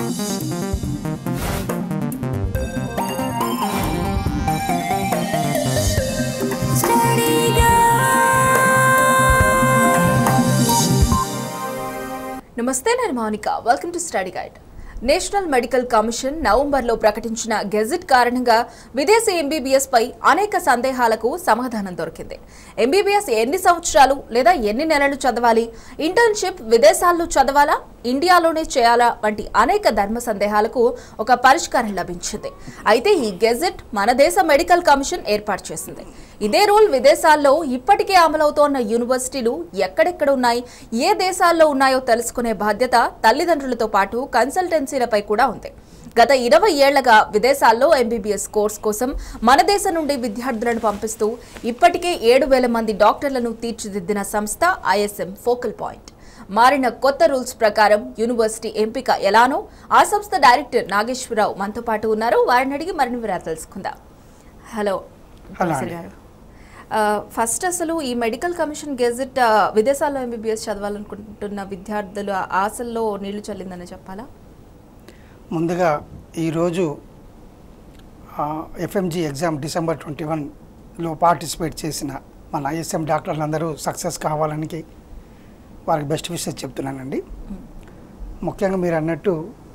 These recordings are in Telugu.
నమస్తే నేను Mounika welcome to study guide national medical commission నవంబర్లో ప్రకటించిన గెజిట్ కారణంగా విదేశీ ఎంబీబీఎస్ పై అనేక సందేహాలకు సమాధానం దొరికింది ఎంబీబీఎస్ ఎన్ని సంవత్సరాలు లేదా ఎన్ని నెలలు చదవాలి ఇంటర్న్షిప్ విదేశాల్లో చదవాలా ఇండియాలోనే చేయాలా వంటి అనేక ధర్మ సందేహాలకు ఒక పరిష్కారం లభించింది అయితే ఈ గెజెట్ మన దేశ మెడికల్ కమిషన్ ఏర్పాటు చేసింది ఇదే రూల్ విదేశాల్లో ఇప్పటికే అమలవుతోన్న యూనివర్సిటీలు ఎక్కడెక్కడ ఉన్నాయి ఏ దేశాల్లో ఉన్నాయో తెలుసుకునే బాధ్యత తల్లిదండ్రులతో పాటు కన్సల్టెన్సీలపై కూడా ఉంది గత ఇరవై ఏళ్లగా విదేశాల్లో ఎంబీబీఎస్ కోర్స్ కోసం మన దేశం నుండి విద్యార్థులను పంపిస్తూ ఇప్పటికే ఏడు వేల మంది డాక్టర్లను తీర్చిదిద్దిన సంస్థ ఐఎస్ఎం ఫోకల్ పాయింట్ మారిన కొత్త రూల్స్ ప్రకారం యూనివర్సిటీ ఎంపిక ఎలానో ఆ సంస్థ డైరెక్టర్ నాగేశ్వరరావు మనతో పాటు ఉన్నారు వారిని అడిగి మరిన్ని వివరాలు తెలుసుకుందాం హలో హలో ప్రొఫెసర్ అండి. గారు ఆ, ఫస్ట్ అసలు ఈ మెడికల్ కమిషన్ గెజెట్ ఆ, విదేశాల్లో ఎంబీబీఎస్ చదవాలనుకుంటున్న విద్యార్థుల ఆశల్లో నీళ్లు చల్లిందని చెప్పాలా ముందుగా ఈరోజు ఎఫ్ఎంజీ ఎగ్జామ్ డిసెంబర్ ట్వంటీ వన్లో పార్టిసిపేట్ చేసిన మన ఐఎస్ఎం డాక్టర్లందరూ సక్సెస్ కావాలని వారికి బెస్ట్ విషెస్ చెప్తున్నానండి ముఖ్యంగా మీరు అన్నట్టు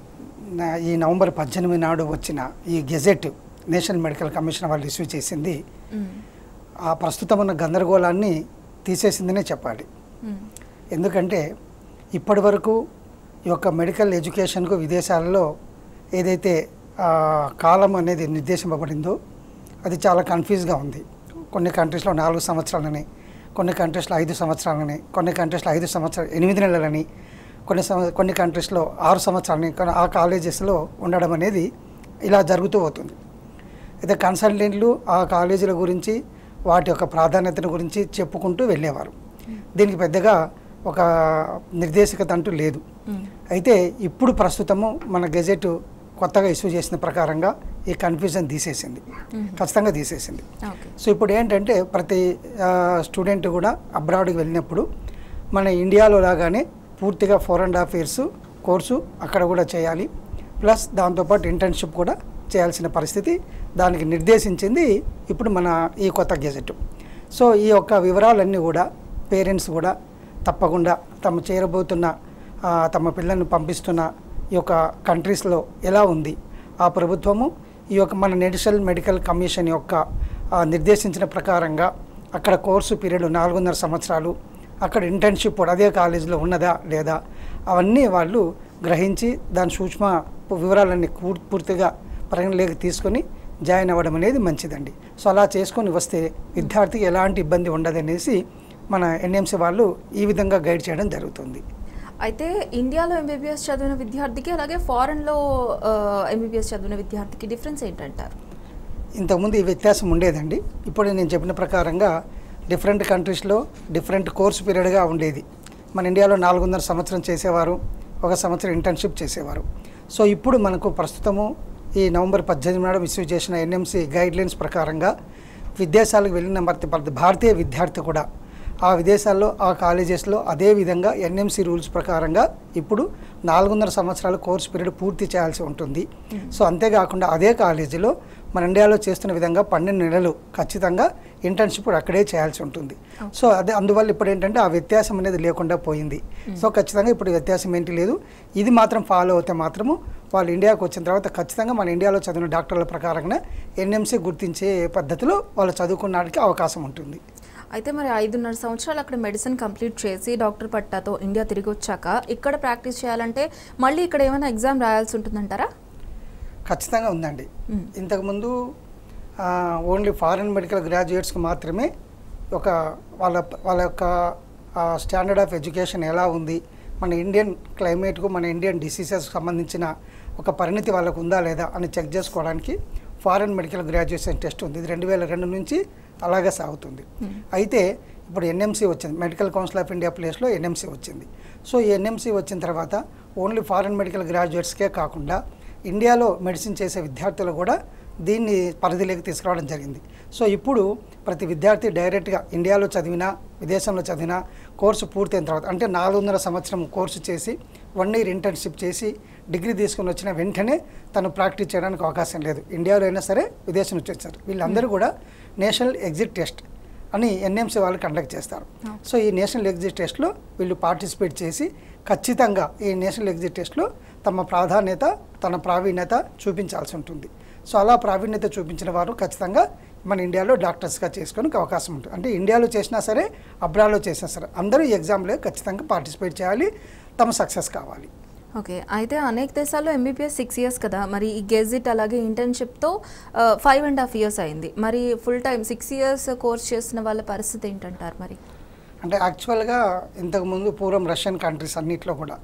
నా- ఈ నవంబర్ పద్దెనిమిది నాడు వచ్చిన ఈ గెజెట్ నేషనల్ మెడికల్ కమిషన్ వాళ్ళు ఇష్యూ చేసింది మ్మ్. ఆ ప్రస్తుతం ఉన్న గందరగోళాన్ని తీసేసిందనే చెప్పాలి మ్మ్. ఎందుకంటే ఇప్పటి వరకు ఈ యొక్క మెడికల్ ఎడ్యుకేషన్కు విదేశాలలో ఏదైతే ఆ, కాలం అనేది నిర్దేశింపబడిందో అది చాలా కన్ఫ్యూజ్గా ఉంది కొన్ని కంట్రీస్లో నాలుగు సంవత్సరాలని కొన్ని కంట్రీస్లో ఐదు సంవత్సరాలని కొన్ని కంట్రీస్లో ఐదు సంవత్సరాలు ఎనిమిది నెలలని కొన్ని సంవ కొన్ని కంట్రీస్లో ఆరు సంవత్సరాలని కానీ ఆ కాలేజెస్లో ఉండడం అనేది ఇలా జరుగుతూ పోతుంది అయితే కన్సల్టెంట్లు ఆ కాలేజీల గురించి వాటి యొక్క ప్రాధాన్యతను గురించి చెప్పుకుంటూ వెళ్ళేవారు దీనికి పెద్దగా ఒక నిర్దేశకత అంటూ లేదు మ్మ్. అయితే ఇప్పుడు ప్రస్తుతము మన గెజెట్ కొత్తగా ఇష్యూ చేసిన ప్రకారంగా ఈ కన్ఫ్యూజన్ తీసేసింది ఖచ్చితంగా తీసేసింది ఓకే సో ఇప్పుడు ఏంటంటే ప్రతి స్టూడెంట్ కూడా అబ్రాడ్కి వెళ్ళినప్పుడు మన ఇండియాలో లాగానే పూర్తిగా four and half years course అక్కడ కూడా చేయాలి ప్లస్ దాంతోపాటు ఇంటర్న్షిప్ కూడా చేయాల్సిన పరిస్థితి దానికి నిర్దేశించింది ఇప్పుడు మన ఈ కొత్త గెజెట్ సో ఈ యొక్క వివరాలన్నీ కూడా పేరెంట్స్ కూడా తప్పకుండా తమ చేరబోతున్న ఆ, తమ పిల్లల్ని పంపిస్తున్న ఈ యొక్క కంట్రీస్లో ఎలా ఉంది ఆ ప్రభుత్వము ఈ యొక్క మన నేషనల్ మెడికల్ కమిషన్ యొక్క ఆ, నిర్దేశించిన ప్రకారంగా అక్కడ కోర్సు పీరియడ్ నాలుగున్నర సంవత్సరాలు అక్కడ ఇంటర్న్షిప్ కూడా అదే కాలేజీలో ఉన్నదా లేదా అవన్నీ వాళ్ళు గ్రహించి దాని సూక్ష్మ వివరాలన్నీ పూర్- పూర్తిగా పరిగణలోకి తీసుకొని జాయిన్ అవ్వడం అనేది మంచిదండి సో అలా చేసుకొని వస్తే విద్యార్థికి ఎలాంటి ఇబ్బంది ఉండదనేసి మన ఎన్ఎంసీ వాళ్ళు ఈ విధంగా గైడ్ చేయడం జరుగుతుంది అయితే ఇండియాలో ఎంబీబీఎస్ చదివిన విద్యార్థికి అలాగే ఫారెన్లో ఎంబీబీఎస్ చదివిన విద్యార్థికి డిఫరెన్స్ ఏంటంటారు ఇంతకుముందు ఈ వ్యత్యాసం ఉండేదండి ఇప్పుడు నేను చెప్పిన ప్రకారంగా డిఫరెంట్ కంట్రీస్లో డిఫరెంట్ కోర్స్ పీరియడ్గా ఉండేది మన ఇండియాలో నాలుగున్నర సంవత్సరం చేసేవారు ఒక సంవత్సరం ఇంటర్న్షిప్ చేసేవారు సో ఇప్పుడు మనకు ప్రస్తుతము ఈ నవంబర్ పద్దెనిమిది నాడు ఇష్యూ చేసిన ఎన్ఎంసీ గైడ్లైన్స్ ప్రకారంగా విదేశాలకు వెళ్ళిన ప్రతి ప్రతి భారతీయ విద్యార్థి కూడా ఆ విదేశాల్లో ఆ కాలేజెస్లో అదే విధంగా ఎన్ఎంసీ రూల్స్ ప్రకారంగా ఇప్పుడు నాలుగున్నర సంవత్సరాల కోర్స్ పీరియడ్ పూర్తి చేయాల్సి ఉంటుంది సో అంతేకాకుండా అదే కాలేజీలో మన ఇండియాలో చేస్తున్న విధంగా పన్నెండు నెలలు ఖచ్చితంగా ఇంటర్న్షిప్ కూడా అక్కడే చేయాల్సి ఉంటుంది సో అదే అందువల్ల ఇప్పుడు ఏంటంటే ఆ వ్యత్యాసం అనేది లేకుండా పోయింది సో ఖచ్చితంగా ఇప్పుడు వ్యత్యాసం ఏంటి లేదు ఇది మాత్రం ఫాలో అవుతే మాత్రము వాళ్ళు ఇండియాకు వచ్చిన తర్వాత ఖచ్చితంగా మన ఇండియాలో చదివిన డాక్టర్ల ప్రకారంగా ఎన్ఎంసీ గుర్తించే పద్ధతిలో వాళ్ళు చదువుకున్నానికి అవకాశం ఉంటుంది అయితే మరి ఐదున్నర సంవత్సరాలు అక్కడ మెడిసిన్ కంప్లీట్ చేసి డాక్టర్ పట్టాతో ఇండియా తిరిగి వచ్చాక ఇక్కడ ప్రాక్టీస్ చేయాలంటే మళ్ళీ ఇక్కడ ఏమైనా ఎగ్జామ్ రాయాల్సి ఉంటుందంటారా ఖచ్చితంగా ఉందండి మ్మ్. ఇంతకుముందు ఆ, ఓన్లీ ఫారిన్ మెడికల్ గ్రాడ్యుయేట్స్కి మాత్రమే ఒక వాళ్ళ వాళ్ళ యొక్క స్టాండర్డ్ ఆఫ్ ఎడ్యుకేషన్ ఎలా ఉంది మన ఇండియన్ క్లైమేట్కు మన ఇండియన్ డిసీజెస్కి సంబంధించిన ఒక పరిణితి వాళ్ళకు ఉందా లేదా అని చెక్ చేసుకోవడానికి ఫారిన్ మెడికల్ గ్రాడ్యుయేషన్ టెస్ట్ ఉంది ఇది రెండు వేల రెండు నుంచి అలాగే సాగుతుంది అయితే ఇప్పుడు ఎన్ఎంసీ వచ్చింది మెడికల్ కౌన్సిల్ ఆఫ్ ఇండియా ప్లేస్లో ఎన్ఎంసీ వచ్చింది సో ఈ ఎన్ఎంసీ వచ్చిన తర్వాత ఓన్లీ ఫారిన్ మెడికల్ గ్రాడ్యుయేట్స్కే కాకుండా ఇండియాలో మెడిసిన్ చేసే విద్యార్థులు కూడా దీన్ని పరిధిలోకి తీసుకురావడం జరిగింది సో ఇప్పుడు ప్రతి విద్యార్థి డైరెక్ట్గా ఇండియాలో చదివినా విదేశంలో చదివినా కోర్సు పూర్తయిన తర్వాత అంటే నాలుగున్నర సంవత్సరం కోర్సు చేసి వన్ ఇయర్ ఇంటర్న్షిప్ చేసి డిగ్రీ తీసుకుని వచ్చిన వెంటనే తను ప్రాక్టీస్ చేయడానికి అవకాశం లేదు ఇండియాలో అయినా సరే విదేశం నుంచి వచ్చారు వీళ్ళందరూ కూడా నేషనల్ ఎగ్జిట్ టెస్ట్ అని ఎన్ఎంసీ వాళ్ళు కండక్ట్ చేస్తారు సో ఈ నేషనల్ ఎగ్జిట్ టెస్ట్లో వీళ్ళు పార్టిసిపేట్ చేసి ఖచ్చితంగా ఈ నేషనల్ ఎగ్జిట్ టెస్ట్లో తమ ప్రాధాన్యత తన ప్రావీణ్యత చూపించాల్సి ఉంటుంది సో అలా ప్రావీణ్యత చూపించిన వారు ఖచ్చితంగా మన ఇండియాలో డాక్టర్స్గా చేసుకోవడానికి అవకాశం ఉంటుంది అంటే ఇండియాలో చేసినా సరే అబ్రాడ్లో చేసినా సరే అందరూ ఈ ఎగ్జామ్లో ఖచ్చితంగా పార్టిసిపేట్ చేయాలి తమ సక్సెస్ కావాలి ఓకే అయితే అనేక దేశాల్లో ఎంబీబీఎస్ సిక్స్ ఇయర్స్ కదా మరి ఈ గెజిట్ అలాగే ఇంటర్న్షిప్తో ఫైవ్ అండ్ హాఫ్ ఇయర్స్ అయింది మరి full time six years course చేసిన వాళ్ళ పరిస్థితి ఏంటంటారు మరి అంటే యాక్చువల్గా ఇంతకుముందు పూర్వం రష్యన్ కంట్రీస్ అన్నిట్లో కూడా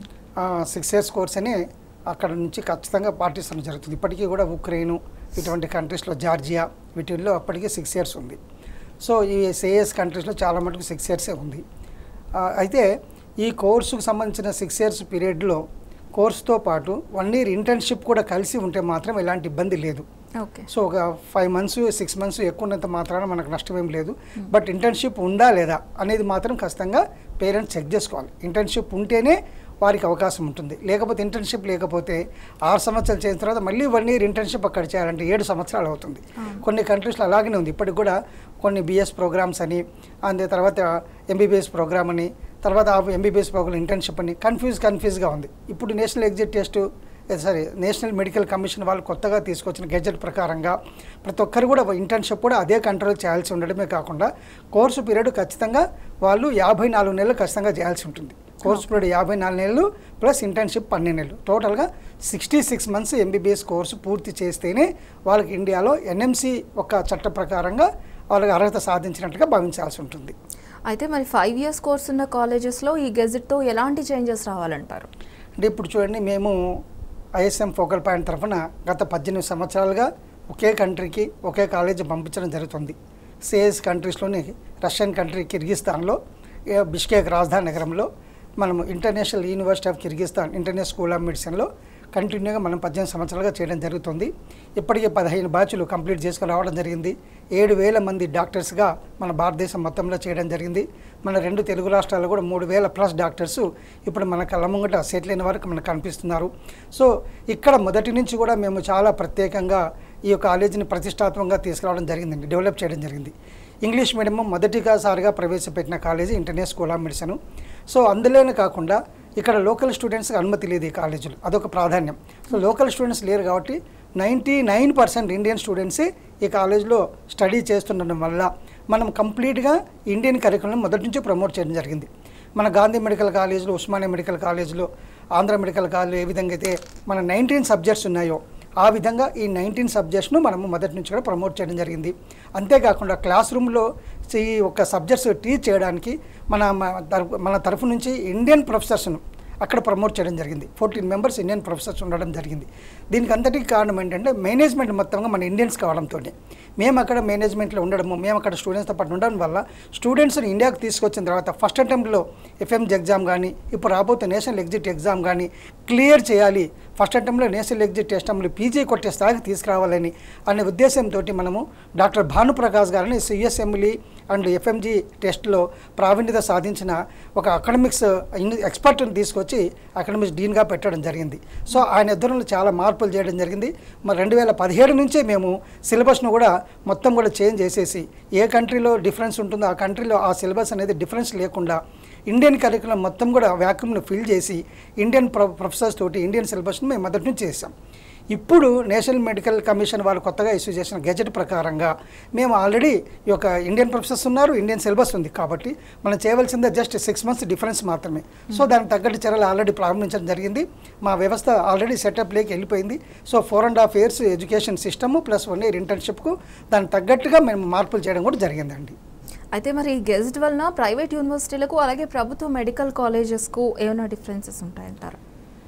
సిక్స్ ఇయర్స్ కోర్స్ అని అక్కడ నుంచి ఖచ్చితంగా పాటించడం జరుగుతుంది ఇప్పటికీ కూడా ఉక్రెయిన్ ఇటువంటి కంట్రీస్లో జార్జియా వీటిల్లో అప్పటికి సిక్స్ ఇయర్స్ ఉంది సో ఈ సిఎస్ కంట్రీస్లో చాలా మటుకు సిక్స్ ఇయర్సే ఉంది ఆ, అయితే ఈ కోర్సుకు సంబంధించిన సిక్స్ ఇయర్స్ పీరియడ్లో కోర్సుతో పాటు వన్ ఇయర్ ఇంటర్న్షిప్ కూడా కలిసి ఉంటే మాత్రం ఎలాంటి ఇబ్బంది లేదు ఓకే సో ఒక ఫైవ్ మంత్స్ సిక్స్ మంత్స్ ఎక్కువ ఉన్నంత మాత్రాన మనకు నష్టం ఏం లేదు బట్ ఇంటర్న్షిప్ ఉందా లేదా అనేది మాత్రం ఖచ్చితంగా పేరెంట్స్ చెక్ చేసుకోవాలి ఇంటర్న్షిప్ ఉంటేనే వారికి అవకాశం ఉంటుంది లేకపోతే ఇంటర్న్షిప్ లేకపోతే ఆరు సంవత్సరాలు చేసిన తర్వాత మళ్ళీ వన్ ఇయర్ ఇంటర్న్షిప్ అక్కడ చేయాలంటే ఏడు సంవత్సరాలు అవుతుంది కొన్ని కంట్రీస్లో అలాగనే ఉంది ఇప్పటికి కూడా కొన్ని బిఎస్ ప్రోగ్రామ్స్ అని అంతే తర్వాత ఎంబీబీఎస్ ప్రోగ్రామ్ అని తర్వాత ఎంబీబీఎస్ ప్రోగ్రామ్ ఇంటర్న్షిప్ అని కన్ఫ్యూజ్ కన్ఫ్యూజ్గా ఉంది ఇప్పుడు national exit test sorry national medical commission వాళ్ళు కొత్తగా తీసుకొచ్చిన గెజెట్ ప్రకారంగా ప్రతి ఒక్కరు కూడా ఇంటర్న్షిప్ కూడా అదే కంట్రోల్ చేయాల్సి ఉండడమే కాకుండా కోర్సు పీరియడ్ ఖచ్చితంగా వాళ్ళు యాభై నాలుగు నెలలు ఖచ్చితంగా చేయాల్సి ఉంటుంది కోర్సు పీరియడ్ యాభై నాలుగు నెలలు ప్లస్ ఇంటర్న్షిప్ పన్నెండు నెలలు టోటల్గా sixty six months MBBS course పూర్తి చేస్తేనే వాళ్ళకి ఇండియాలో ఎన్ఎంసి ఒక చట్ట ప్రకారంగా వాళ్ళకి అర్హత సాధించినట్టుగా భావించాల్సి ఉంటుంది అయితే మరి ఫైవ్ ఇయర్స్ కోర్స్ ఉన్న కాలేజెస్లో ఈ గెజిట్తో ఎలాంటి చేంజెస్ రావాలంటారు అంటే ఇప్పుడు చూడండి మేము ఐఎస్ఎం ఫోకల్ పాయింట్ తరఫున గత పద్దెనిమిది సంవత్సరాలుగా ఒకే కంట్రీకి ఒకే కాలేజీ పంపించడం జరుగుతుంది సిఎస్ కంట్రీస్లోని రష్యన్ కంట్రీ కిర్గిస్తాన్లో ఏ బిష్కేక్ రాజధాని నగరంలో మనము international university of Kyrgyzstan international school of మెడిసిన్లో కంటిన్యూగా మనం పద్దెనిమిది సంవత్సరాలుగా చేయడం జరుగుతుంది ఇప్పటికే పదిహేను బ్యాచ్లు కంప్లీట్ చేసుకుని రావడం జరిగింది ఏడు వేల మంది డాక్టర్స్గా మన భారతదేశం మొత్తంలో చేయడం జరిగింది మన రెండు తెలుగు రాష్ట్రాల్లో కూడా మూడు వేల ప్లస్ డాక్టర్స్ ఇప్పుడు మన కళ్ళ ముంగట సెటిల్ అయిన వరకు మనకు కనిపిస్తున్నారు సో ఇక్కడ మొదటి నుంచి కూడా మేము చాలా ప్రత్యేకంగా ఈ యొక్క కాలేజీని ప్రతిష్టాత్మకంగా తీసుకురావడం జరిగిందండి డెవలప్ చేయడం జరిగింది ఇంగ్లీష్ మీడియం మొదటిగా సారిగా ప్రవేశపెట్టిన college international school of medicine so అందులోనే కాకుండా ఇక్కడ లోకల్ స్టూడెంట్స్కి అనుమతి లేదు ఈ కాలేజీలో అదొక ప్రాధాన్యం సో లోకల్ స్టూడెంట్స్ లేరు కాబట్టి నైంటీ నైన్ పర్సెంట్ ఇండియన్ స్టూడెంట్సే ఈ కాలేజ్లో స్టడీ చేస్తుండడం వల్ల మనం కంప్లీట్గా ఇండియన్ కరికులం మొదటి నుంచి ప్రమోట్ చేయడం జరిగింది మన గాంధీ మెడికల్ కాలేజ్లో ఉస్మానియా మెడికల్ కాలేజ్లో ఆంధ్ర మెడికల్ కాలేజ్ ఏ విధంగా అయితే మన నైన్టీన్ సబ్జెక్ట్స్ ఉన్నాయో ఆ విధంగా ఈ నైన్టీన్ సబ్జెక్ట్స్ను మనము మొదటి నుంచి కూడా ప్రమోట్ చేయడం జరిగింది అంతేకాకుండా క్లాస్ రూమ్లో ఈ ఒక సబ్జెక్ట్స్ టీచ్ చేయడానికి మన మన తరపు- మన తరఫు నుంచి ఇండియన్ ప్రొఫెసర్స్ను అక్కడ ప్రమోట్ చేయడం జరిగింది ఫోర్టీన్ మెంబర్స్ ఇండియన్ ప్రొఫెసర్స్ ఉండడం జరిగింది దీనికి అంతటికి కారణం ఏంటంటే మేనేజ్మెంట్ మొత్తంగా మన ఇండియన్స్ కావడంతో మేము అక్కడ మేనేజ్మెంట్లో ఉండడము మేము అక్కడ స్టూడెంట్స్తో పాటు ఉండడం వల్ల స్టూడెంట్స్ని ఇండియాకు తీసుకొచ్చిన తర్వాత ఫస్ట్ అటెంప్ట్లో ఎఫ్ఎంజ్ ఎగ్జామ్ కానీ ఇప్పుడు రాబోతే నేషనల్ ఎగ్జిట్ ఎగ్జామ్ కానీ క్లియర్ చేయాలి ఫస్ట్ అటెంప్ట్లో నేషనల్ ఎగ్జిట్ టెస్టంలో పీజీ కొట్టే స్థాయికి తీసుకురావాలని అనే ఉద్దేశంతో మనము డాక్టర్ భానుప్రకాష్ గారిని సిఎస్ఎంఈ అండ్ ఎఫ్ఎంజీ టెస్ట్లో ప్రావీణ్యత సాధించిన ఒక అకాడమిక్స్ ఎక్స్పర్ట్ని తీసుకొచ్చి అకాడమిక్స్ డీన్గా పెట్టడం జరిగింది సో ఆయన ఇద్దరు చాలా మార్పులు చేయడం జరిగింది మరి రెండు వేల పదిహేడు నుంచే మేము సిలబస్ను కూడా మొత్తం కూడా చేంజ్ చేసేసి ఏ కంట్రీలో డిఫరెన్స్ ఉంటుందో ఆ కంట్రీలో ఆ సిలబస్ అనేది డిఫరెన్స్ లేకుండా ఇండియన్ కరికులం మొత్తం కూడా వ్యాక్యూమ్ను ఫిల్ చేసి ఇండియన్ ప్రొ ప్రొఫెసర్స్ తోటి ఇండియన్ సిలబస్ను మేము మొదటి నుంచి చేసాం ఇప్పుడు నేషనల్ మెడికల్ కమిషన్ వాళ్ళు కొత్తగా ఇష్యూ చేసిన గెజెట్ ప్రకారంగా మేము ఆల్రెడీ ఈ యొక్క ఇండియన్ ప్రొఫెసర్స్ ఉన్నారు ఇండియన్ సిలబస్ ఉంది కాబట్టి మనం చేయవలసిందే జస్ట్ సిక్స్ మంత్స్ డిఫరెన్స్ మాత్రమే సో దానికి తగ్గట్టు చర్యలు ఆల్రెడీ ప్రారంభించడం జరిగింది మా వ్యవస్థ ఆల్రెడీ సెటప్లోకి వెళ్ళిపోయింది so four and half years education system plus one year ఇంటర్న్షిప్కు దానికి తగ్గట్టుగా మేము మార్పులు చేయడం కూడా జరిగిందండి అయితే మరి ఈ గెజిట్ వలన ప్రైవేట్ యూనివర్సిటీలకు అలాగే ప్రభుత్వ మెడికల్ కాలేజెస్కు ఏమైనా డిఫరెన్సెస్ ఉంటాయంటారు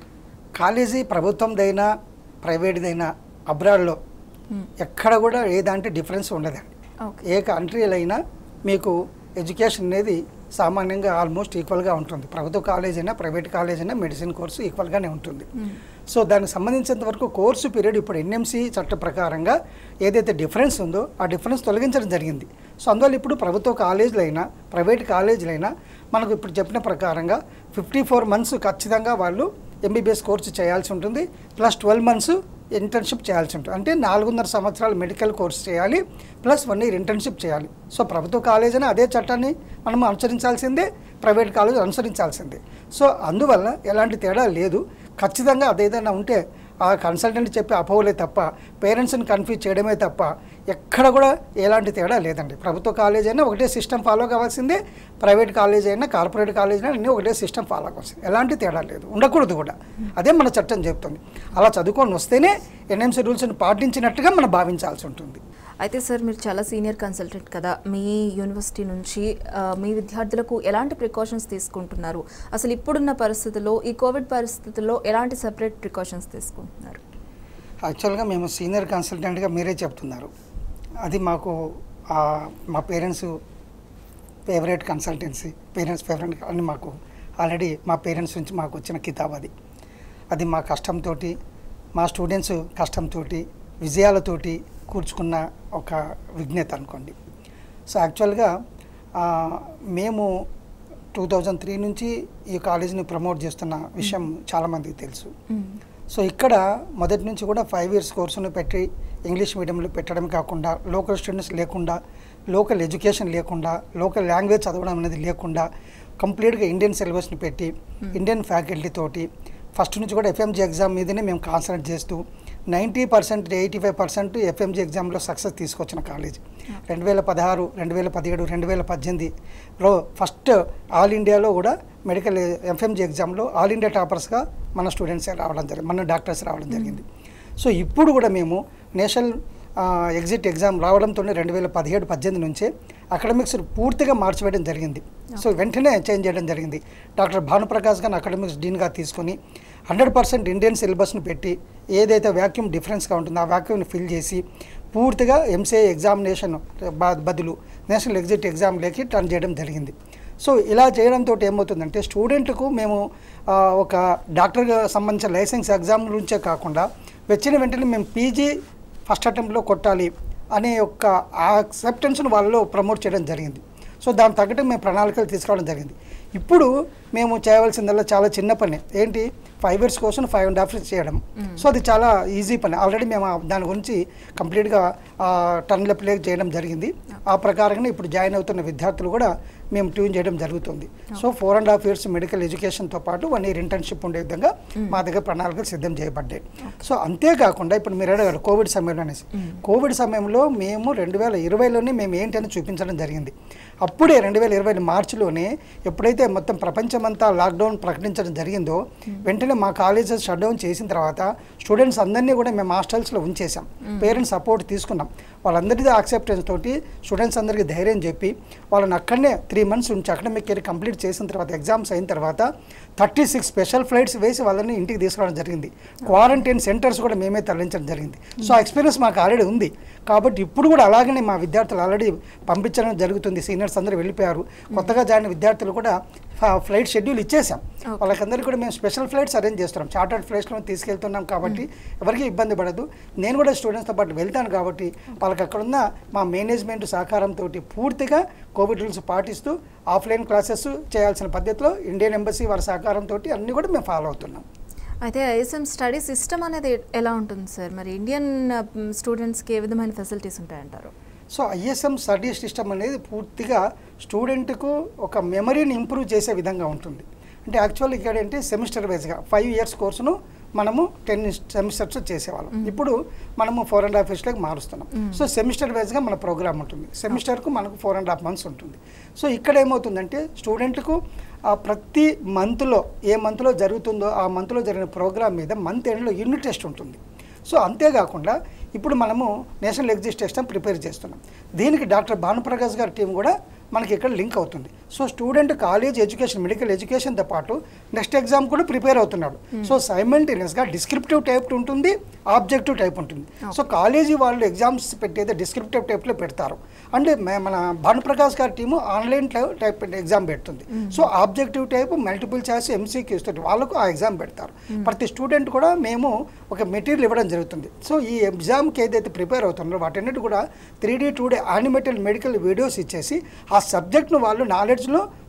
కాలేజీ ప్రభుత్వందైనా ప్రైవేట్దైనా అబ్రాడ్లో ఎక్కడ కూడా ఏదంటే డిఫరెన్స్ ఉండదండి ఓకే ఏ కంట్రీలో అయినా మీకు ఎడ్యుకేషన్ అనేది సామాన్యంగా ఆల్మోస్ట్ ఈక్వల్గా ఉంటుంది ప్రభుత్వ కాలేజ్ అయినా ప్రైవేట్ కాలేజ్ అయినా మెడిసిన్ కోర్సు ఈక్వల్గానే ఉంటుంది సో దానికి సంబంధించినంత వరకు కోర్సు పీరియడ్ ఇప్పుడు ఎన్ఎంసీ చట్ట ప్రకారంగా ఏదైతే డిఫరెన్స్ ఉందో ఆ డిఫరెన్స్ తొలగించడం జరిగింది సో అందువల్ల ఇప్పుడు ప్రభుత్వ కాలేజీలు అయినా ప్రైవేట్ కాలేజీలు అయినా మనకు ఇప్పుడు చెప్పిన ప్రకారంగా ఫిఫ్టీ ఫోర్ మంత్స్ ఖచ్చితంగా వాళ్ళు ఎంబీబీఎస్ కోర్సు చేయాల్సి ఉంటుంది ప్లస్ ట్వెల్వ్ మంత్స్ ఇంటర్న్షిప్ చేయాల్సి ఉంటుంది అంటే నాలుగున్నర సంవత్సరాలు మెడికల్ కోర్స్ చేయాలి ప్లస్ వన్ ఇయర్ ఇంటర్న్షిప్ చేయాలి సో ప్రభుత్వ కాలేజ్ అని అదే చట్టాన్ని మనం అనుసరించాల్సిందే ప్రైవేట్ కాలేజ్ అనుసరించాల్సిందే సో అందువల్ల ఎలాంటి తేడా లేదు ఖచ్చితంగా అదేదైనా ఉంటే ఆ కన్సల్టెంట్ చెప్పే అపోహలే తప్ప పేరెంట్స్ని కన్ఫ్యూజ్ చేయడమే తప్ప ఎక్కడ కూడా ఎలాంటి తేడా లేదండి ప్రభుత్వ కాలేజ్ అయినా ఒకటే సిస్టమ్ ఫాలో కావాల్సిందే ప్రైవేట్ కాలేజ్ అయినా కార్పొరేట్ కాలేజ్ అయినా అన్నీ ఒకటే సిస్టమ్ ఫాలో కావాల్సింది ఎలాంటి తేడా లేదు ఉండకూడదు కూడా అదే మన చట్టం చెప్తుంది అలా చదువుకొని వస్తేనే ఎన్ఎంసీ రూల్స్ని పాటించినట్టుగా మనం భావించాల్సి ఉంటుంది అయితే సార్ మీరు చాలా సీనియర్ కన్సల్టెంట్ కదా మీ యూనివర్సిటీ నుంచి ఆ, మీ విద్యార్థులకు ఎలాంటి ప్రికాషన్స్ తీసుకుంటున్నారు అసలు ఇప్పుడున్న పరిస్థితుల్లో ఈ కోవిడ్ పరిస్థితుల్లో ఎలాంటి సెపరేట్ ప్రికాషన్స్ తీసుకుంటున్నారు యాక్చువల్గా మేము సీనియర్ కన్సల్టెంట్గా మీరే చెప్తున్నారు అది మాకు ఆ, మా parents favourite consultancy parents favourite అని మాకు ఆల్రెడీ మా పేరెంట్స్ నుంచి మాకు వచ్చిన కితాబ్ అది అది మా కష్టంతో మా స్టూడెంట్స్ కష్టంతో విజయాలతోటి కూర్చుకున్న ఒక విజ్ఞత అనుకోండి సో యాక్చువల్గా ఆ, మేము టూ థౌజండ్ త్రీ నుంచి ఈ కాలేజీని ప్రమోట్ చేస్తున్న విషయం చాలామందికి తెలుసు సో ఇక్కడ మొదటి నుంచి కూడా ఫైవ్ ఇయర్స్ కోర్సును పెట్టి ఇంగ్లీష్ మీడియంలో పెట్టడం కాకుండా లోకల్ స్టూడెంట్స్ లేకుండా లోకల్ ఎడ్యుకేషన్ లేకుండా లోకల్ లాంగ్వేజ్ చదవడం అనేది లేకుండా కంప్లీట్గా ఇండియన్ సిలబస్ని పెట్టి ఇండియన్ ఫ్యాకల్టీ తోటి ఫస్ట్ నుంచి కూడా ఎఫ్ఎంజీ ఎగ్జామ్ మీదనే మేము కాన్సన్ట్రేట్ చేస్తూ ninety percent eighty five percent FMG ఎగ్జామ్లో సక్సెస్ తీసుకొచ్చిన కాలేజ్ రెండు వేల పదహారు రెండు వేల పదిహేడు రెండు వేల పద్దెనిమిదిలో ఫస్ట్ ఆల్ ఇండియాలో కూడా మెడికల్ ఎఫ్ఎంజీ ఎగ్జామ్లో ఆల్ ఇండియా టాపర్స్గా మన స్టూడెంట్స్ రావడం జరిగింది మన డాక్టర్స్ రావడం జరిగింది సో ఇప్పుడు కూడా మేము నేషనల్ ఎగ్జిట్ ఎగ్జామ్ రావడంతోనే రెండు వేల పదిహేడు పద్దెనిమిది నుంచే అకాడమిక్స్ పూర్తిగా మార్చివేయడం జరిగింది సో వెంటనే చేంజ్ చేయడం జరిగింది డాక్టర్ భానుప్రకాష్ గారిని అకాడమిక్స్ డీన్గా తీసుకొని హండ్రెడ్ పర్సెంట్ ఇండియన్ సిలబస్ను పెట్టి ఏదైతే వ్యాక్యూమ్ డిఫరెన్స్గా ఉంటుందో ఆ వ్యాక్యూమ్ని ఫిల్ చేసి పూర్తిగా ఎంసీఏ ఎగ్జామినేషన్ బ- బదులు నేషనల్ ఎగ్జిట్ ఎగ్జామ్లోకి టర్న్ చేయడం జరిగింది సో ఇలా చేయడంతో ఏమవుతుందంటే స్టూడెంట్కు మేము ఆ, ఒక డాక్టర్గా సంబంధించిన లైసెన్స్ ఎగ్జామ్ నుంచే కాకుండా వచ్చిన వెంటనే మేము పీజీ ఫస్ట్ అటెంప్ట్లో కొట్టాలి అనే యొక్క ఆ అక్సెప్టెన్స్ను వాళ్ళలో ప్రమోట్ చేయడం జరిగింది సో దాని తగ్గట్టు మేము ప్రణాళికలు తీసుకోవడం జరిగింది ఇప్పుడు మేము చేయవలసిందల్లా చాలా చిన్న పని ఏంటి ఫైవ్ ఇయర్స్ కోసం ఫైవ్ అండ్ హాఫ్ ఇయర్స్ చేయడం సో అది చాలా ఈజీ పని ఆల్రెడీ మేము ఆ దాని గురించి కంప్లీట్గా టర్న్ ప్లే చేయడం జరిగింది ఆ ప్రకారంగా ఇప్పుడు జాయిన్ అవుతున్న విద్యార్థులు కూడా మేము ట్యూన్ చేయడం జరుగుతుంది so four and half years medical ఎడ్యుకేషన్తో పాటు వన్ ఇయర్ ఇంటర్న్షిప్ ఉండే విధంగా మా దగ్గర ప్రణాళికలు సిద్ధం చేయబడ్డాయి సో అంతేకాకుండా ఇప్పుడు మీరు అడిగారు కోవిడ్ సమయంలో అనేసి కోవిడ్ సమయంలో మేము రెండు వేల ఇరవైలోనే మేము ఏంటని చూపించడం జరిగింది అప్పుడే రెండు వేల ఇరవై మార్చిలోనే ఎప్పుడైతే మొత్తం ప్రపంచమంతా లాక్డౌన్ ప్రకటించడం జరిగిందో వెంటనే మా కాలేజెస్ షట్ డౌన్ చేసిన తర్వాత స్టూడెంట్స్ అందరినీ కూడా మేము హాస్టల్స్లో ఉంచేసాం పేరెంట్స్ సపోర్ట్ తీసుకున్నాం వాళ్ళందరిది యాక్సెప్టెన్స్ తోటి స్టూడెంట్స్ అందరికీ ధైర్యం చెప్పి వాళ్ళని అక్కడనే త్రీ మంత్స్ ఉంచి అకాడమిక్ ఇయర్ కంప్లీట్ చేసిన తర్వాత ఎగ్జామ్స్ అయిన తర్వాత థర్టీ సిక్స్ స్పెషల్ ఫ్లైట్స్ వేసి వాళ్ళని ఇంటికి తీసుకురావడం జరిగింది క్వారంటైన్ సెంటర్స్ కూడా మేమే తరలించడం జరిగింది సో ఆ ఎక్స్పీరియన్స్ మాకు ఆల్రెడీ ఉంది కాబట్టి ఇప్పుడు కూడా అలాగనే మా విద్యార్థులు ఆల్రెడీ పంపించడం జరుగుతుంది సీనియర్స్ అందరూ వెళ్ళిపోయారు కొత్తగా జాయిన్ అయిన విద్యార్థులు కూడా ఫ- ఫ్లైట్ షెడ్యూల్ ఇచ్చేసాం వాళ్ళకందరికీ కూడా మేము స్పెషల్ ఫ్లైట్స్ అరేంజ్ చేస్తున్నాం చార్టర్డ్ ఫ్లైట్స్లో తీసుకెళ్తున్నాం కాబట్టి ఎవరికి ఇబ్బంది పడదు నేను కూడా స్టూడెంట్స్తో పాటు వెళ్తాను కాబట్టి వాళ్ళకి అక్కడ ఉన్న మా మేనేజ్మెంట్ సహకారంతో పూర్తిగా కోవిడ్ రూల్స్ పాటిస్తూ ఆఫ్లైన్ క్లాసెస్ చేయాల్సిన పద్ధతిలో ఇండియన్ ఎంబసీ వారి సహకారంతో అన్నీ కూడా మేము ఫాలో అవుతున్నాం అయితే ఐఎస్ఎం స్టడీ సిస్టమ్ అనేది ఎలా ఉంటుంది సార్ మరి ఇండియన్ స్టూడెంట్స్కి ఏ విధమైన ఫెసిలిటీస్ ఉంటాయంటారు సో ఐఎస్ఎం స్టడీ సిస్టమ్ అనేది పూర్తిగా స్టూడెంట్కు ఒక మెమరీని ఇంప్రూవ్ చేసే విధంగా ఉంటుంది అంటే యాక్చువల్ ఇక్కడ ఏంటి సెమిస్టర్ వైజ్గా ఫైవ్ ఇయర్స్ కోర్సును మనము టెన్ సెమిస్టర్స్ చేసేవాళ్ళం ఇప్పుడు మనము ఫోర్ అండ్ హాఫ్ ఇయర్స్లోకి మారుస్తున్నాం సో సెమిస్టర్ వైజ్గా మన ప్రోగ్రామ్ ఉంటుంది సెమిస్టర్కు మనకు ఫోర్ అండ్ హాఫ్ మంత్స్ ఉంటుంది సో ఇక్కడ ఏమవుతుందంటే స్టూడెంట్కు ఆ ప్రతి మంత్లో ఏ మంత్లో జరుగుతుందో ఆ మంత్లో జరిగిన ప్రోగ్రామ్ మీద మంత్ ఎండ్లో యూనిట్ టెస్ట్ ఉంటుంది సో అంతేకాకుండా ఇప్పుడు మనము నేషనల్ ఎగ్జిస్ట్ టెస్ట్ ప్రిపేర్ చేస్తున్నాం దీనికి డాక్టర్ భానుప్రకాష్ గారి టీం కూడా మనకి ఇక్కడ లింక్ అవుతుంది so student college education medical ఎడ్యుకేషన్తో పాటు నెక్స్ట్ ఎగ్జామ్ కూడా ప్రిపేర్ అవుతున్నాడు సో సైమల్టేనియస్గా డిస్క్రిప్టివ్ టైప్ ఉంటుంది ఆబ్జెక్టివ్ టైప్ ఉంటుంది సో కాలేజీ వాళ్ళు ఎగ్జామ్స్ పెట్టేది డిస్క్రిప్టివ్ టైప్లో పెడతారు అంటే మే- మన భానుప్రకాష్ గారి టీము ఆన్లైన్ టైప్ ఎగ్జామ్ పెడుతుంది so objective type multiple choice MCQs తోటి వాళ్ళకు ఆ ఎగ్జామ్ పెడతారు ప్రతి స్టూడెంట్ కూడా మేము ఒక మెటీరియల్ ఇవ్వడం జరుగుతుంది సో ఈ ఎగ్జామ్కి ఏదైతే ప్రిపేర్ అవుతున్నారో వాటన్నిటి కూడా three D two D animated medical videos ఇచ్చేసి ఆ సబ్జెక్ట్ను వాళ్ళు నాలెడ్జ్లో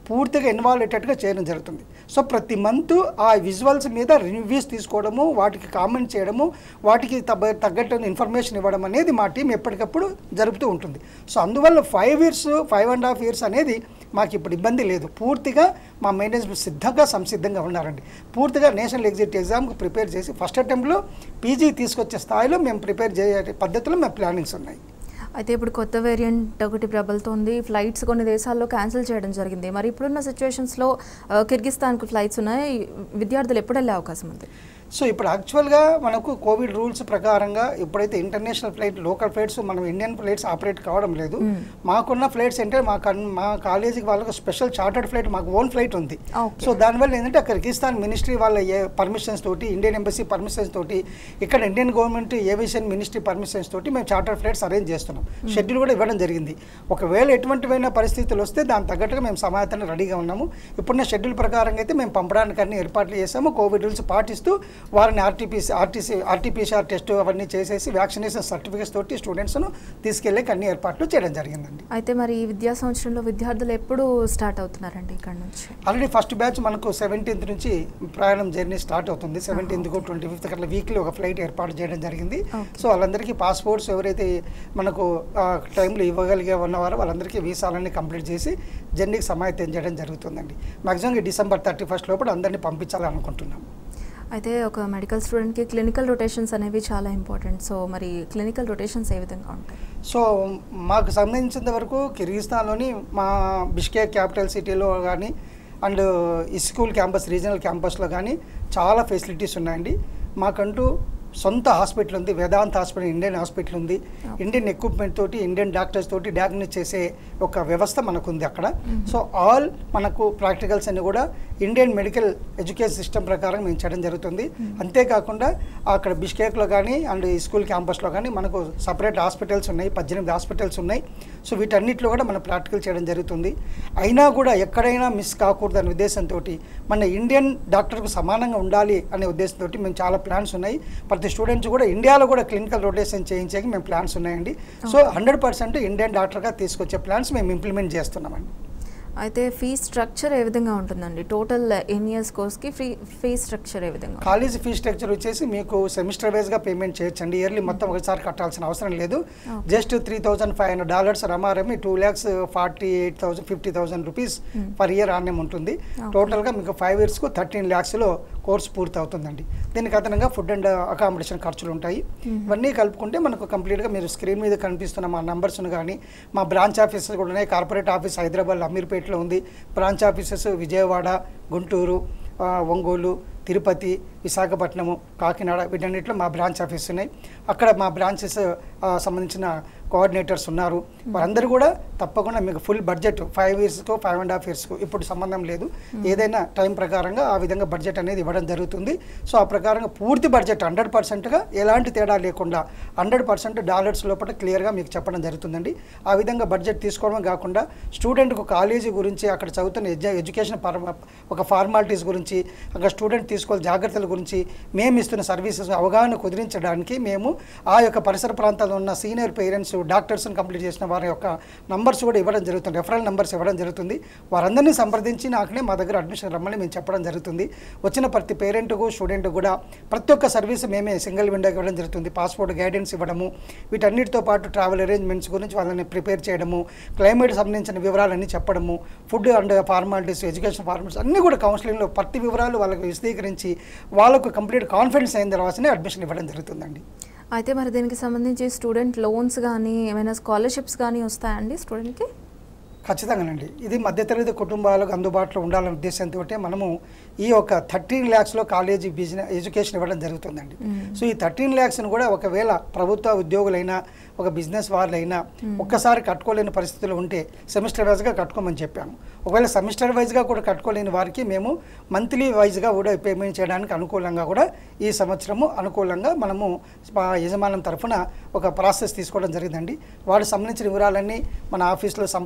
పూర్తిగా ఇన్వాల్వ్ అయ్యేటట్టుగా చేయడం జరుగుతుంది సో ప్రతి మంత్ ఆ విజువల్స్ మీద రివ్యూస్ తీసుకోవడము వాటికి కామెంట్ చేయడము వాటికి తగ్గ తగ్గట్టు ఇన్ఫర్మేషన్ ఇవ్వడం అనేది మా టీం ఎప్పటికప్పుడు జరుపుతూ ఉంటుంది సో అందువల్ల five years five and half years అనేది మాకు ఇప్పుడు ఇబ్బంది లేదు పూర్తిగా మా మేనేజ్మెంట్ సిద్ధంగా సంసిద్ధంగా ఉన్నారండి పూర్తిగా నేషనల్ ఎగ్జిట్ ఎగ్జామ్కి ప్రిపేర్ చేసి ఫస్ట్ అటెంప్ట్లో పీజీ తీసుకొచ్చే స్థాయిలో మేము ప్రిపేర్ చేసే పద్ధతిలో మేము ప్లానింగ్స్ ఉన్నాయి అయితే ఇప్పుడు కొత్త వేరియంట్ ఒకటి ప్రబలుతోంది ఫ్లైట్స్ కొన్ని దేశాల్లో క్యాన్సిల్ చేయడం జరిగింది మరి ఇప్పుడున్న సిచ్యువేషన్స్లో కిర్గిస్తాన్కు ఫ్లైట్స్ ఉన్నాయి విద్యార్థులు ఎప్పుడు వెళ్ళే అవకాశం ఉంది సో ఇప్పుడు యాక్చువల్గా మనకు కోవిడ్ రూల్స్ ప్రకారంగా ఎప్పుడైతే ఇంటర్నేషనల్ ఫ్లైట్ లోకల్ ఫ్లైట్స్ మనం ఇండియన్ ఫ్లైట్స్ ఆపరేట్ కావడం లేదు మాకున్న ఫ్లైట్స్ అంటే మా కన్ మా కాలేజీకి వాళ్ళకు స్పెషల్ చార్టర్డ్ ఫ్లైట్ మాకు ఓన్ ఫ్లైట్ ఉంది Okay. సో దానివల్ల ఏంటంటే కిర్గిస్తాన్ మినిస్ట్రీ వాళ్ళ ఏ పర్మిషన్స్ తోటి ఇండియన్ ఎంబసీ పర్మిషన్స్ తోటి ఇక్కడ Indian government aviation ministry permissions తోటి మేము చార్టర్ ఫ్లైట్స్ అరేంజ్ చేస్తున్నాం షెడ్యూల్ కూడా ఇవ్వడం జరిగింది ఒకవేళ ఎటువంటివైన పరిస్థితులు వస్తే దాని తగ్గట్టుగా మేము సమాయత్తాన్ని రెడీగా ఉన్నాము ఇప్పుడున్న షెడ్యూల్ ప్రకారంగా అయితే మేము పంపడానికి అన్ని ఏర్పాట్లు చేసాము కోవిడ్ రూల్స్ పాటిస్తూ వారిని ఆర్టీపీసీ ఆర్టీసీ ఆర్టీపీసీఆర్ టెస్ట్ అవన్నీ చేసేసి వ్యాక్సినేషన్ సర్టిఫికేట్స్ తోటి స్టూడెంట్స్ను తీసుకెళ్ళి అన్ని ఏర్పాట్లు చేయడం జరిగిందండి అయితే మరి ఈ విద్యా సంవత్సరంలో విద్యార్థులు ఎప్పుడు స్టార్ట్ అవుతున్నారండి ఇక్కడ నుంచి ఆల్రెడీ ఫస్ట్ బ్యాచ్ మనకు సెవెంటీన్త్ నుంచి ప్రయాణం జర్నీ స్టార్ట్ అవుతుంది సెవెంటీన్త్ ట్వంటీ ఫిఫ్త్ అట్లా వీక్లీ ఒక ఫ్లైట్ ఏర్పాటు చేయడం జరిగింది Okay. సో వాళ్ళందరికీ పాస్పోర్ట్స్ ఎవరైతే మనకు ఆ టైంలో ఇవ్వగలిగే ఉన్నవారో వాళ్ళందరికీ వీసాలన్నీ కంప్లీట్ చేసి జర్నీకి సమాయత్తం చేయడం జరుగుతుందండి మ్యాక్సిమం ఈ డిసెంబర్ థర్టీ ఫస్ట్ లోపల అందరినీ పంపించాలనుకుంటున్నాం అయితే ఒక మెడికల్ స్టూడెంట్కి క్లినికల్ రొటేషన్స్ అనేవి చాలా ఇంపార్టెంట్ సో మరి క్లినికల్ రొటేషన్స్ ఏ విధంగా ఉంటాయి సో మాకు సంబంధించినంత వరకు కిర్గిస్తాన్లోని మా బిష్కేక్ క్యాపిటల్ సిటీలో కానీ అండ్ ఈ స్కూల్ క్యాంపస్ రీజనల్ క్యాంపస్లో కానీ చాలా ఫెసిలిటీస్ ఉన్నాయండి మాకంటూ సొంత హాస్పిటల్ ఉంది వేదాంత్ హాస్పిటల్ ఇండియన్ హాస్పిటల్ ఉంది ఇండియన్ ఎక్విప్మెంట్ తోటి ఇండియన్ డాక్టర్స్ తోటి డయాగ్నోస్ చేసే ఒక వ్యవస్థ మనకు ఉంది అక్కడ సో ఆల్ మనకు ప్రాక్టికల్స్ అన్ని కూడా ఇండియన్ మెడికల్ ఎడ్యుకేషన్ సిస్టమ్ ప్రకారం మేము చేయడం జరుగుతుంది అంతేకాకుండా అక్కడ బిష్కేక్లో కానీ అండ్ ఈ స్కూల్ క్యాంపస్లో కానీ మనకు సపరేట్ హాస్పిటల్స్ ఉన్నాయి పద్దెనిమిది హాస్పిటల్స్ ఉన్నాయి సో వీటన్నిటిలో కూడా మనం ప్రాక్టికల్ చేయడం జరుగుతుంది అయినా కూడా ఎక్కడైనా మిస్ కాకూడదు అనే ఉద్దేశంతో మన ఇండియన్ డాక్టర్కు సమానంగా ఉండాలి అనే ఉద్దేశంతో మేము చాలా ప్లాన్స్ ఉన్నాయి ప్రతి స్టూడెంట్స్ కూడా ఇండియాలో కూడా క్లినికల్ రొటేషన్ చేయించేకి మేము ప్లాన్స్ ఉన్నాయండి సో హండ్రెడ్ పర్సెంట్ ఇండియన్ డాక్టర్గా తీసుకొచ్చే ప్లాన్స్ మేము ఇంప్లిమెంట్ చేస్తున్నామండి అయితే ఫీ స్ట్రక్చర్ ఏ విధంగా ఉంటుందండి టోటల్ ఎన్ ఇయర్స్ కోర్స్కి ఫీ ఫీ స్ట్రక్చర్ ఏ విధంగా ఉంటుంది? కాలేజ్ ఫీ స్ట్రక్చర్ వచ్చేసి మీకు సెమిస్టర్ వైజ్గా పేమెంట్ చేయొచ్చండి ఇయర్లీ మొత్తం ఒకసారి కట్టాల్సిన అవసరం లేదు just three thousand five hundred dollars రమారమి two lakhs forty eight thousand fifty thousand rupees per year ఆన్యం ఉంటుంది టోటల్గా మీకు ఫైవ్ ఇయర్స్కు థర్టీన్ ల్యాక్స్లో కోర్స్ పూర్తి అవుతుందండి దీనికి అదనంగా ఫుడ్ అండ్ అకామిడేషన్ ఖర్చులు ఉంటాయి ఇవన్నీ కలుపుకుంటే మనకు కంప్లీట్గా మీరు స్క్రీన్ మీద కనిపిస్తున్న మా నంబర్స్ను కానీ మా బ్రాంచ్ ఆఫీసెస్ కూడా ఉన్నాయి కార్పొరేట్ ఆఫీస్ హైదరాబాద్ అమీర్పేటలో ఉంది బ్రాంచ్ ఆఫీసెస్ విజయవాడ గుంటూరు ఆ, ఒంగోలు తిరుపతి విశాఖపట్నము కాకినాడ వీటన్నిటిలో మా బ్రాంచ్ ఆఫీస్ ఉన్నాయి అక్కడ మా బ్రాంచెస్ సంబంధించిన కోఆర్డినేటర్స్ ఉన్నారు వారందరూ కూడా తప్పకుండా మీకు ఫుల్ బడ్జెట్ ఫైవ్ ఇయర్స్కు ఫైవ్ అండ్ హాఫ్ ఇయర్స్కు ఇప్పుడు సంబంధం లేదు ఏదైనా టైం ప్రకారంగా ఆ విధంగా బడ్జెట్ అనేది ఇవ్వడం జరుగుతుంది సో ఆ ప్రకారంగా పూర్తి బడ్జెట్ హండ్రెడ్ పర్సెంట్గా ఎలాంటి తేడా లేకుండా హండ్రెడ్ పర్సెంట్ డాలర్స్ లోపల క్లియర్గా మీకు చెప్పడం జరుగుతుందండి ఆ విధంగా బడ్జెట్ తీసుకోవడం కాకుండా స్టూడెంట్కు కాలేజీ గురించి అక్కడ చదువుతున్న ఎడ్యు ఎడ్యుకేషన్ పర- ఒక ఫార్మాలిటీస్ గురించి అక్కడ స్టూడెంట్ తీసుకోవాలి జాగ్రత్తల గురించి మేము ఇస్తున్న సర్వీసెస్ అవగాహన కుదిరించడానికి మేము ఆ యొక్క పరిసర ప్రాంతాల్లో ఉన్న సీనియర్ పేరెంట్స్ డాక్టర్స్ని కంప్లీట్ చేసిన వారి యొక్క నంబర్స్ కూడా ఇవ్వడం జరుగుతుంది రెఫరల్ నంబర్స్ ఇవ్వడం జరుగుతుంది వారందరినీ సంప్రదించి నాకునే మా దగ్గర అడ్మిషన్ రమ్మని మేము చెప్పడం జరుగుతుంది వచ్చిన ప్రతి పేరెంట్కు స్టూడెంట్ కూడా ప్రతి ఒక్క సర్వీస్ మేమే సింగిల్ విండోకి ఇవ్వడం జరుగుతుంది పాస్పోర్ట్ గైడెన్స్ ఇవ్వడము వీటన్నిటితో పాటు ట్రావెల్ అరేంజ్మెంట్స్ గురించి వాళ్ళని ప్రిపేర్ చేయడము క్లైమేట్ సంబంధించిన వివరాలన్నీ చెప్పడము food and formalities education formalities అన్నీ కూడా కౌన్సిలింగ్లో ప్రతి వివరాలు వాళ్ళకి విశదీకరించి వాళ్ళకు కంప్లీట్ కాన్ఫిడెన్స్ అయిన తర్వాతనే అడ్మిషన్ ఇవ్వడం జరుగుతుందండి అయితే మరి దీనికి సంబంధించి స్టూడెంట్ లోన్స్ కానీ ఏమైనా స్కాలర్షిప్స్ కానీ వస్తాయండి స్టూడెంట్కి ఖచ్చితంగానండి ఇది మధ్యతరగతి కుటుంబాలకు అందుబాటులో ఉండాలనే ఉద్దేశంతో మనము ఈ యొక్క థర్టీన్ ల్యాక్స్లో కాలేజీ బిజినెస్ ఎడ్యుకేషన్ ఇవ్వడం జరుగుతుందండి సో ఈ థర్టీన్ ల్యాక్స్ని కూడా ఒకవేళ ప్రభుత్వ ఉద్యోగులైనా ఒక బిజినెస్ వాళ్ళైనా ఒక్కసారి కట్టుకోలేని పరిస్థితులు ఉంటే సెమిస్టర్ వైజ్గా కట్టుకోమని చెప్పాము ఒకవేళ సెమిస్టర్ వైజ్గా కూడా కట్టుకోలేని వారికి మేము మంత్లీ వైజ్గా కూడా పేమెంట్ చేయడానికి అనుకూలంగా కూడా ఈ సంవత్సరము అనుకూలంగా మనము మా యజమానం తరఫున ఒక ప్రాసెస్ తీసుకోవడం జరిగిందండి వాటికి సంబంధించిన వివరాలన్నీ మన ఆఫీస్లో సంప్రదించిన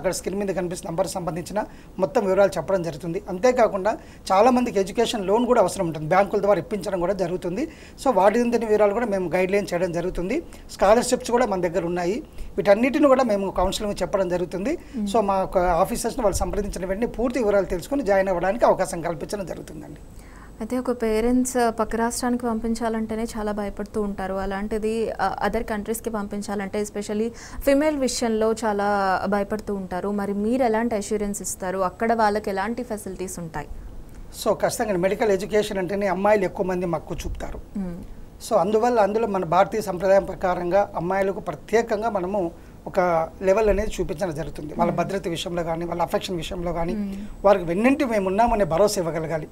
అక్కడ స్క్రీన్ మీద కనిపిస్తున్న నంబర్ సంబంధించిన మొత్తం వివరాలు చెప్పడం జరుగుతుంది అంతేకాకుండా చాలామందికి ఎడ్యుకేషన్ లోన్ కూడా అవసరం ఉంటుంది బ్యాంకుల ద్వారా ఇప్పించడం కూడా జరుగుతుంది సో వాటి గురించి వివరాలు కూడా మేము గైడ్ లైన్ చేయడం జరుగుతుంది స్కాలర్షిప్స్ కూడా మన దగ్గర ఉన్నాయి వీటన్నిటిని కూడా మేము కౌన్సిలింగ్ చెప్పడం జరుగుతుంది సో మా ఆఫీసర్స్ని వాళ్ళు సంప్రదించిన వెంటనే పూర్తి వివరాలు తెలుసుకుని జాయిన్ అవ్వడానికి అవకాశం కల్పించడం జరుగుతుందండి అయితే ఒక పేరెంట్స్ పక్క రాష్ట్రానికి పంపించాలంటేనే చాలా భయపడుతూ ఉంటారు అలాంటిది అదర్ కంట్రీస్కి పంపించాలంటే ఎస్పెషల్లీ ఫిమేల్ విషయంలో చాలా భయపడుతూ ఉంటారు మరి మీరు ఎలాంటి అష్యూరెన్స్ ఇస్తారు అక్కడ వాళ్ళకి ఎలాంటి ఫెసిలిటీస్ ఉంటాయి సో ఖచ్చితంగా మెడికల్ ఎడ్యుకేషన్ అంటేనే అమ్మాయిలు ఎక్కువ మంది మక్కువ చూపుతారు మ్మ్. సో అందువల్ల అందులో మన భారతీయ సంప్రదాయం ప్రకారంగా అమ్మాయిలకు ప్రత్యేకంగా మనము ఒక లెవెల్ అనేది చూపించడం జరుగుతుంది వాళ్ళ భద్రత విషయంలో కానీ వాళ్ళ అఫెక్షన్ విషయంలో కానీ వారికి వెన్నింటి మేము ఉన్నామనే భరోసా ఇవ్వగలగాలి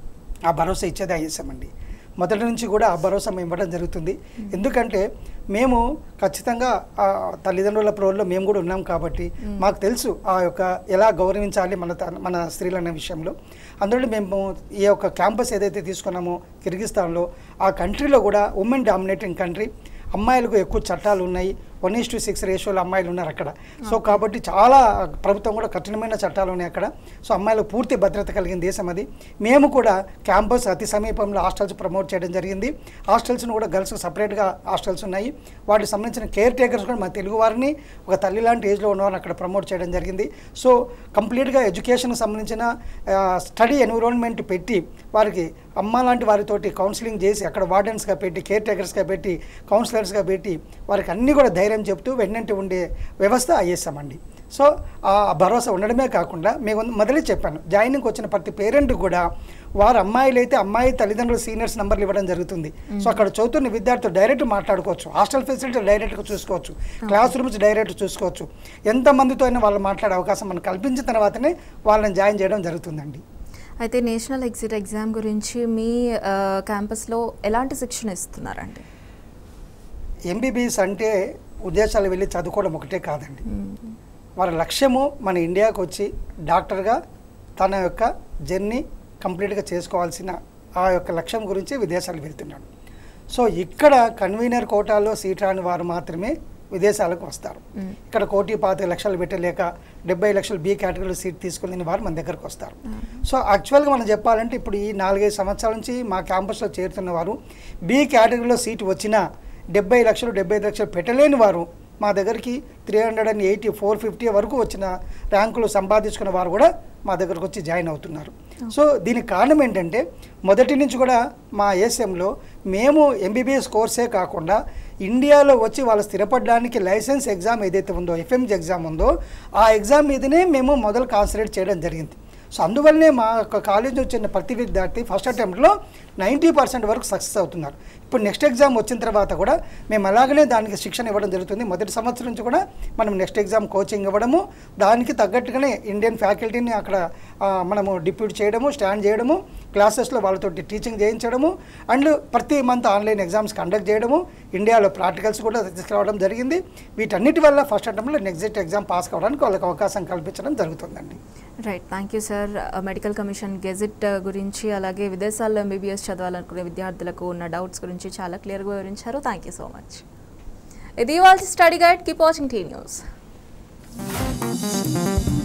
ఆ భరోసా ఇచ్చేది ఐఎస్ఎం అండి మొదటి నుంచి కూడా ఆ భరోసా మేము ఇవ్వడం జరుగుతుంది ఎందుకంటే మేము ఖచ్చితంగా ఆ తల్లిదండ్రుల ప్రోల్లో మేము కూడా ఉన్నాం కాబట్టి మాకు తెలుసు ఆ యొక్క ఎలా గౌరవించాలి మన త- మన స్త్రీలు అనే విషయంలో అందులో మేము ఈ యొక్క క్యాంపస్ ఏదైతే తీసుకున్నామో కిర్గిస్తాన్లో ఆ కంట్రీలో కూడా ఉమెన్ డామినేటింగ్ కంట్రీ అమ్మాయిలకు ఎక్కువ చట్టాలు ఉన్నాయి వన్ ఈస్ టు సిక్స్ రేషియోలో అమ్మాయిలు ఉన్నారు అక్కడ సో కాబట్టి చాలా ప్రభుత్వం కూడా కఠినమైన చట్టాలు ఉన్నాయి అక్కడ సో అమ్మాయిలకు పూర్తి భద్రత కలిగిన దేశం అది మేము కూడా క్యాంపస్ అతి సమీపంలో హాస్టల్స్ ప్రమోట్ చేయడం జరిగింది హాస్టల్స్ను కూడా గర్ల్స్ సపరేట్గా హాస్టల్స్ ఉన్నాయి వాటికి సంబంధించిన కేర్ టేకర్స్ కూడా మా తెలుగు వారిని ఒక తల్లి లాంటి ఏజ్లో ఉన్నవారిని అక్కడ ప్రమోట్ చేయడం జరిగింది సో కంప్లీట్గా ఎడ్యుకేషన్కి సంబంధించిన స్టడీ ఎన్విరాన్మెంట్ పెట్టి వారికి అమ్మ లాంటి వారితోటి కౌన్సిలింగ్ చేసి అక్కడ వార్డెన్స్గా పెట్టి కేర్ టేకర్స్గా పెట్టి కౌన్సిలర్స్గా పెట్టి వారికి అన్నీ కూడా ధైర్యం చెప్తూ వెన్నంటి ఉండే వ్యవస్థ అయ్యేసామండి సో ఆ భరోసా ఉండడమే కాకుండా మేము మొదలే చెప్పాను జాయినింగ్ వచ్చిన ప్రతి పేరెంట్ కూడా వారు అమ్మాయిలు అయితే అమ్మాయి తల్లిదండ్రులు సీనియర్స్ నెంబర్లు ఇవ్వడం జరుగుతుంది సో అక్కడ చదువుతున్న విద్యార్థులు డైరెక్ట్ మాట్లాడుకోవచ్చు హాస్టల్ ఫెసిలిటీ డైరెక్ట్గా చూసుకోవచ్చు క్లాస్ రూమ్స్ డైరెక్ట్ చూసుకోవచ్చు ఎంతమందితో అయినా వాళ్ళు మాట్లాడే అవకాశం మనం కల్పించిన తర్వాతనే వాళ్ళని జాయిన్ చేయడం జరుగుతుందండి అయితే నేషనల్ ఎగ్జిట్ ఎగ్జామ్ గురించి మీ ఆ, క్యాంపస్లో ఎలాంటి శిక్షణ ఇస్తున్నారండి ఎంబీబీఎస్ అంటే ఉద్దేశాలు వెళ్ళి చదువుకోవడం ఒకటే కాదండి వారి లక్ష్యము మన ఇండియాకు వచ్చి డాక్టర్గా తన యొక్క జర్నీ కంప్లీట్గా చేసుకోవాల్సిన ఆ యొక్క లక్ష్యం గురించి విదేశాలు వెళ్తున్నాడు సో ఇక్కడ కన్వీనర్ కోటాలో సీట్ రాని వారు మాత్రమే విదేశాలకు వస్తారు మ్మ్. ఇక్కడ కోటి పాతిక లక్షలు పెట్టలేక డెబ్బై లక్షలు బి కేటగిరీలో సీట్ తీసుకుని వారు మన దగ్గరకు వస్తారు సో యాక్చువల్గా మనం చెప్పాలంటే ఇప్పుడు ఈ నాలుగైదు సంవత్సరాల నుంచి మా క్యాంపస్లో చేరుతున్న వారు బి కేటగిరీలో సీట్ వచ్చినా డెబ్బై లక్షలు డెబ్బై ఐదు లక్షలు పెట్టలేని వారు మా దగ్గరికి three hundred and eighty four fifty వరకు వచ్చిన ర్యాంకులు సంపాదించుకున్న వారు కూడా మా దగ్గరకు వచ్చి జాయిన్ అవుతున్నారు సో దీనికి కారణం ఏంటంటే మొదటి నుంచి కూడా మా ఏఎస్ఎంలో మేము ఎంబీబీఎస్ కోర్సే కాకుండా ఇండియాలో వచ్చి వాళ్ళు స్థిరపడడానికి లైసెన్స్ ఎగ్జామ్ ఏదైతే ఉందో ఎఫ్ఎంజీ ఎగ్జామ్ ఉందో ఆ ఎగ్జామ్ మీదనే మేము మొదలు కాన్సన్ట్రేట్ చేయడం జరిగింది సో అందువల్లనే మా యొక్క కాలేజ్ నుంచి వచ్చిన ప్రతి విద్యార్థి ఫస్ట్ అటెంప్ట్లో నైంటీ పర్సెంట్ వరకు సక్సెస్ అవుతున్నారు ఇప్పుడు నెక్స్ట్ ఎగ్జామ్ వచ్చిన తర్వాత కూడా మేము అలాగనే దానికి శిక్షణ ఇవ్వడం జరుగుతుంది మొదటి సంవత్సరం నుంచి కూడా మనం నెక్స్ట్ ఎగ్జామ్ కోచింగ్ ఇవ్వడము దానికి తగ్గట్టుగానే ఇండియన్ ఫ్యాకల్టీని అక్కడ ఆ, మనము డిప్యూట్ చేయడము స్టాండ్ చేయడము క్లాసెస్లో వాళ్ళతో టీచింగ్ చేయించడము అండ్ ప్రతి మంత్ ఆన్లైన్ ఎగ్జామ్స్ కండక్ట్ చేయడము ఇండియాలో ప్రాక్టికల్స్ కూడా తీసుకురావడం జరిగింది వీటన్నిటి వల్ల ఫస్ట్ అటెంప్ట్లో నెక్స్ట్ ఎగ్జామ్ పాస్ కావడానికి వాళ్ళకి అవకాశం కల్పించడం జరుగుతుందండి right thank you sir medical commission gazette గురించి అలాగే విదేశాల్లో ఎంబీబీఎస్ చదవాలనుకునే విద్యార్థులకు ఉన్న డౌట్స్ గురించి చాలా క్లియర్గా వివరించారు థ్యాంక్ యూ సో మచ్ ఇది ఇవాళ study guide keep watching T news